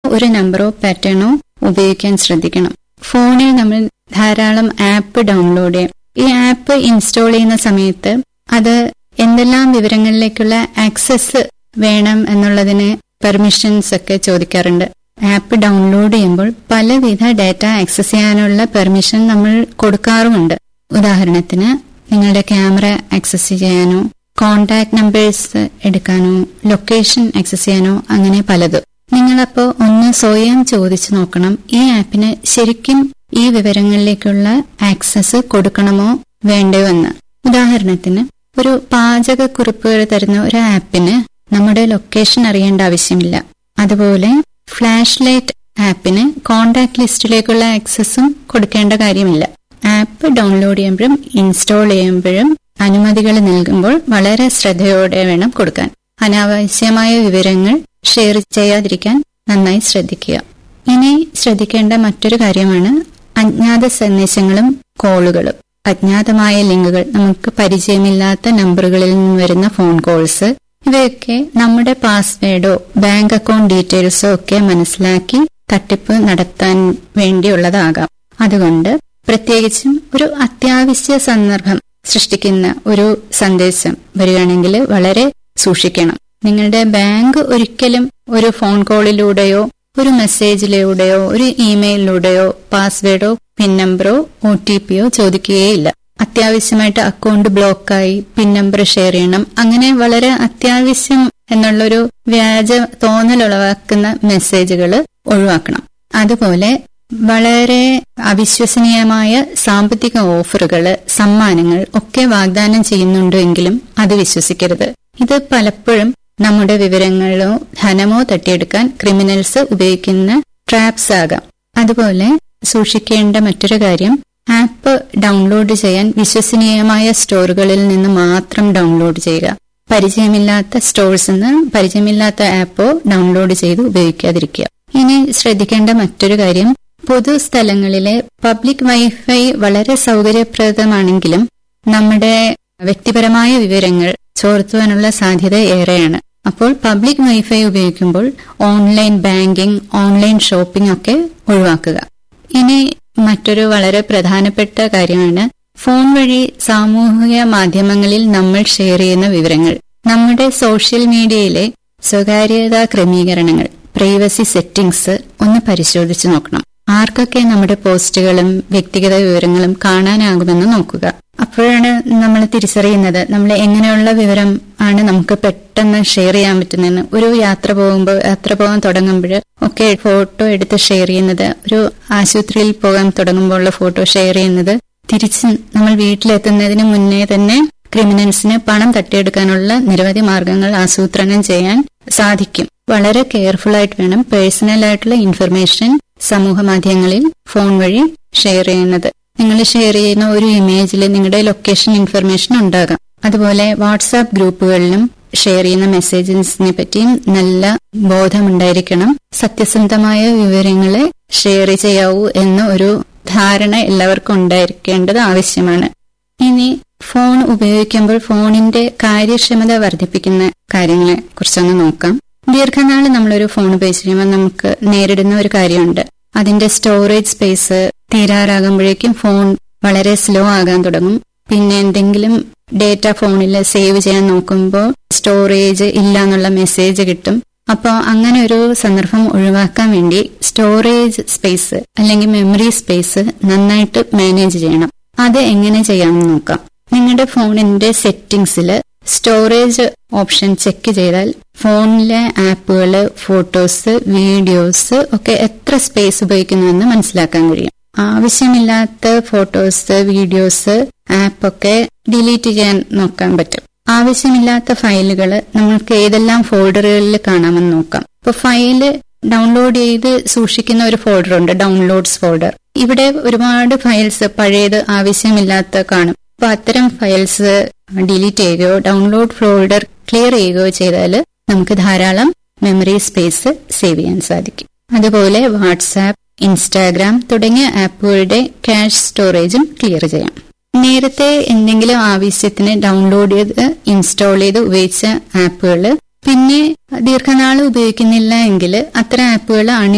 ഒരു നമ്പറോ പാറ്റേണോ ഉപയോഗിക്കാൻ ശ്രദ്ധിക്കണം ഫോണിൽ നമ്മൾ ധാരാളം ആപ്പ് ഡൗൺലോഡ് ചെയ്യാം ഈ ആപ്പ് ഇൻസ്റ്റാൾ ചെയ്യുന്ന സമയത്ത് അത് എന്തെല്ലാം വിവരങ്ങളിലേക്കുള്ള ആക്സസ് വേണം എന്നുള്ളതിന് പെർമിഷൻസ് ഒക്കെ ചോദിക്കാറുണ്ട് ആപ്പ് ഡൗൺലോഡ് ചെയ്യുമ്പോൾ പലവിധ ഡാറ്റ ആക്സസ് ചെയ്യാനുള്ള പെർമിഷൻ നമ്മൾ കൊടുക്കാറുമുണ്ട് ഉദാഹരണത്തിന് നിങ്ങളുടെ ക്യാമറ ആക്സസ് ചെയ്യാനോ കോണ്ടാക്ട് നമ്പേഴ്സ് എടുക്കാനോ ലൊക്കേഷൻ ആക്സസ് ചെയ്യാനോ അങ്ങനെ പലതും നിങ്ങളപ്പോ ഒന്ന് സ്വയം ചോദിച്ചു നോക്കണം ഈ ആപ്പിന് ശരിക്കും ഈ വിവരങ്ങളിലേക്കുള്ള ആക്സസ് കൊടുക്കണമോ വേണ്ടയോ എന്ന് ഉദാഹരണത്തിന് ഒരു പാചകക്കുറിപ്പുകൾ തരുന്ന ഒരു ആപ്പിന് നമ്മുടെ ലൊക്കേഷൻ അറിയേണ്ട ആവശ്യമില്ല അതുപോലെ ഫ്ലാഷ് ലൈറ്റ് ആപ്പിന് കോണ്ടാക്ട് ലിസ്റ്റിലേക്കുള്ള ആക്സസും കൊടുക്കേണ്ട കാര്യമില്ല ആപ്പ് ഡൗൺലോഡ് ചെയ്യുമ്പോഴും ഇൻസ്റ്റാൾ ചെയ്യുമ്പോഴും അനുമതികൾ നൽകുമ്പോൾ വളരെ ശ്രദ്ധയോടെ വേണം കൊടുക്കാൻ അനാവശ്യമായ വിവരങ്ങൾ ഷെയർ ചെയ്യാതിരിക്കാൻ നന്നായി ശ്രദ്ധിക്കുക ഇനി ശ്രദ്ധിക്കേണ്ട മറ്റൊരു കാര്യമാണ് അജ്ഞാത സന്ദേശങ്ങളും കോളുകളും അജ്ഞാതമായ ലിങ്കുകൾ നമുക്ക് പരിചയമില്ലാത്ത നമ്പറുകളിൽ നിന്ന് വരുന്ന ഫോൺ കോൾസ് ഇവയൊക്കെ നമ്മുടെ പാസ്വേഡോ ബാങ്ക് അക്കൗണ്ട് ഡീറ്റെയിൽസോ ഒക്കെ മനസ്സിലാക്കി തട്ടിപ്പ് നടത്താൻ വേണ്ടിയുള്ളതാകാം അതുകൊണ്ട് പ്രത്യേകിച്ചും ഒരു അത്യാവശ്യ സന്ദർഭം സൃഷ്ടിക്കുന്ന ഒരു സന്ദേശം വരികയാണെങ്കിൽ വളരെ സൂക്ഷിക്കണം നിങ്ങളുടെ ബാങ്ക് ഒരിക്കലും ഒരു ഫോൺ കോളിലൂടെയോ ഒരു മെസ്സേജിലൂടെയോ ഒരു ഇമെയിലിലൂടെയോ പാസ്വേഡോ പിൻ നമ്പറോ ഒ ടി പിയോ ചോദിക്കുകയില്ല അത്യാവശ്യമായിട്ട് അക്കൗണ്ട് ബ്ലോക്കായി പിൻ നമ്പർ ഷെയർ ചെയ്യണം അങ്ങനെ വളരെ അത്യാവശ്യം എന്നുള്ളൊരു വ്യാജ തോന്നലുളവാക്കുന്ന മെസ്സേജുകൾ ഒഴിവാക്കണം അതുപോലെ വളരെ അവിശ്വസനീയമായ സാമ്പത്തിക ഓഫറുകൾ സമ്മാനങ്ങൾ ഒക്കെ വാഗ്ദാനം ചെയ്യുന്നുണ്ടെങ്കിലും അത് വിശ്വസിക്കരുത് ഇത് പലപ്പോഴും നമ്മുടെ വിവരങ്ങളോ ധനമോ തട്ടിയെടുക്കാൻ ക്രിമിനൽസ് ഉപയോഗിക്കുന്ന ട്രാപ്സ് ആകാം അതുപോലെ സൂക്ഷിക്കേണ്ട മറ്റൊരു കാര്യം ആപ്പ് ഡൗൺലോഡ് ചെയ്യാൻ വിശ്വസനീയമായ സ്റ്റോറുകളിൽ നിന്ന് മാത്രം ഡൗൺലോഡ് ചെയ്യുക പരിചയമില്ലാത്ത സ്റ്റോഴ്സിൽ നിന്ന് പരിചയമില്ലാത്ത ആപ്പോ ഡൗൺലോഡ് ചെയ്ത് ഉപയോഗിക്കാതിരിക്കുക ഇനി ശ്രദ്ധിക്കേണ്ട മറ്റൊരു കാര്യം പൊതുസ്ഥലങ്ങളിലെ പബ്ലിക് വൈഫൈ വളരെ സൗകര്യപ്രദമാണെങ്കിലും നമ്മുടെ വ്യക്തിപരമായ വിവരങ്ങൾ ചോർത്തുവാനുള്ള സാധ്യത ഏറെയാണ് അപ്പോൾ പബ്ലിക് വൈഫൈ ഉപയോഗിക്കുമ്പോൾ ഓൺലൈൻ ബാങ്കിംഗ് ഓൺലൈൻ ഷോപ്പിംഗ് ഒക്കെ ഒഴിവാക്കുക ഇനി മറ്റൊരു വളരെ പ്രധാനപ്പെട്ട കാര്യമാണ് ഫോൺ വഴി സാമൂഹിക മാധ്യമങ്ങളിൽ നമ്മൾ ഷെയർ ചെയ്യുന്ന വിവരങ്ങൾ നമ്മുടെ സോഷ്യൽ മീഡിയയിലെ സ്വകാര്യതാ ക്രമീകരണങ്ങൾ പ്രൈവസി സെറ്റിംഗ്സ് ഒന്ന് പരിശോധിച്ചു നോക്കണം ആർക്കൊക്കെ നമ്മുടെ പോസ്റ്റുകളും വ്യക്തിഗത വിവരങ്ങളും കാണാനാകുമെന്ന് നോക്കുക അപ്പോഴാണ് നമ്മൾ തിരിച്ചറിയുന്നത് നമ്മൾ എങ്ങനെയുള്ള വിവരം ആണ് നമുക്ക് പെട്ടെന്ന് ഷെയർ ചെയ്യാൻ പറ്റുന്നതെന്ന് ഒരു യാത്ര പോകുമ്പോൾ യാത്ര പോകാൻ തുടങ്ങുമ്പോൾ ഒക്കെ ഫോട്ടോ എടുത്ത് ഷെയർ ചെയ്യുന്നത് ഒരു ആശുപത്രിയിൽ പോകാൻ തുടങ്ങുമ്പോഴുള്ള ഫോട്ടോ ഷെയർ ചെയ്യുന്നത് തിരിച്ച് നമ്മൾ വീട്ടിലെത്തുന്നതിന് മുന്നേ തന്നെ ക്രിമിനൽസിന് പണം തട്ടിയെടുക്കാനുള്ള നിരവധി മാർഗങ്ങൾ ആസൂത്രണം ചെയ്യാൻ സാധിക്കും വളരെ കെയർഫുൾ ആയിട്ട് വേണം പേഴ്സണൽ ആയിട്ടുള്ള ഇൻഫർമേഷൻ സമൂഹ മാധ്യമങ്ങളിൽ ഫോൺ വഴി ഷെയർ ചെയ്യുന്നത് നിങ്ങൾ ഷെയർ ചെയ്യുന്ന ഒരു ഇമേജിൽ നിങ്ങളുടെ ലൊക്കേഷൻ ഇൻഫർമേഷൻ ഉണ്ടാകാം അതുപോലെ വാട്സാപ്പ് ഗ്രൂപ്പുകളിലും ഷെയർ ചെയ്യുന്ന മെസ്സേജസിനെ പറ്റിയും നല്ല ബോധമുണ്ടായിരിക്കണം സത്യസന്ധമായ വിവരങ്ങളെ ഷെയർ ചെയ്യാവൂ എന്ന ഒരു ധാരണ എല്ലാവർക്കും ഉണ്ടായിരിക്കേണ്ടത് ആവശ്യമാണ് ഇനി ഫോൺ ഉപയോഗിക്കുമ്പോൾ ഫോണിന്റെ കാര്യക്ഷമത വർദ്ധിപ്പിക്കുന്ന കാര്യങ്ങളെ കുറിച്ചൊന്ന് നോക്കാം ദീർഘനാൾ നമ്മളൊരു ഫോൺ ഉപയോഗിച്ച് കഴിയുമ്പോൾ നമുക്ക് നേരിടുന്ന ഒരു കാര്യമുണ്ട് അതിന്റെ സ്റ്റോറേജ് സ്പേസ് തീരാറാകുമ്പോഴേക്കും ഫോൺ വളരെ സ്ലോ ആകാൻ തുടങ്ങും പിന്നെ എന്തെങ്കിലും ഡേറ്റ ഫോണിൽ സേവ് ചെയ്യാൻ നോക്കുമ്പോൾ സ്റ്റോറേജ് ഇല്ല എന്നുള്ള മെസ്സേജ് കിട്ടും അപ്പോൾ അങ്ങനെ ഒരു സന്ദർഭം ഒഴിവാക്കാൻ വേണ്ടി സ്റ്റോറേജ് സ്പേസ് അല്ലെങ്കിൽ മെമ്മറി സ്പേസ് നന്നായിട്ട് മാനേജ് ചെയ്യണം അത് എങ്ങനെ ചെയ്യാമെന്ന് നോക്കാം നിങ്ങളുടെ ഫോണിന്റെ സെറ്റിംഗ്സിൽ സ്റ്റോറേജ് ഓപ്ഷൻ ചെക്ക് ചെയ്താൽ ഫോണിലെ ആപ്പുകൾ ഫോട്ടോസ് വീഡിയോസ് ഒക്കെ എത്ര സ്പേസ് ഉപയോഗിക്കുന്നുവെന്ന് മനസ്സിലാക്കാൻ കഴിയും ആവശ്യമില്ലാത്ത ഫോട്ടോസ് വീഡിയോസ് ആപ്പൊക്കെ ഡിലീറ്റ് ചെയ്യാൻ നോക്കാൻ പറ്റും ആവശ്യമില്ലാത്ത ഫയലുകൾ നമ്മൾക്ക് ഏതെല്ലാം ഫോൾഡറുകളിൽ കാണാമെന്ന് നോക്കാം ഇപ്പൊ ഫയല് ഡൗൺലോഡ് ചെയ്ത് സൂക്ഷിക്കുന്ന ഒരു ഫോൾഡർ ഉണ്ട് ഡൗൺലോഡ്സ് ഫോൾഡർ ഇവിടെ ഒരുപാട് ഫയൽസ് പഴയത് ആവശ്യമില്ലാത്ത കാണും അപ്പൊ അത്തരം ഫയൽസ് ഡിലീറ്റ് ചെയ്യുകയോ ഡൗൺലോഡ് ഫോൾഡർ ക്ലിയർ ചെയ്യുകയോ ചെയ്താൽ നമുക്ക് ധാരാളം മെമ്മറി സ്പേസ് സേവ് ചെയ്യാൻ സാധിക്കും അതുപോലെ വാട്സാപ്പ് ഇൻസ്റ്റാഗ്രാം തുടങ്ങിയ ആപ്പുകളുടെ ക്യാഷ് സ്റ്റോറേജും ക്ലിയർ ചെയ്യാം നേരത്തെ എന്തെങ്കിലും ആവശ്യത്തിന് ഡൗൺലോഡ് ചെയ്ത് ഇൻസ്റ്റാൾ ചെയ്ത് ഉപയോഗിച്ച ആപ്പുകൾ പിന്നെ ദീർഘനാൾ ഉപയോഗിക്കുന്നില്ല എങ്കിൽ അത്തരം ആപ്പുകൾ അൺ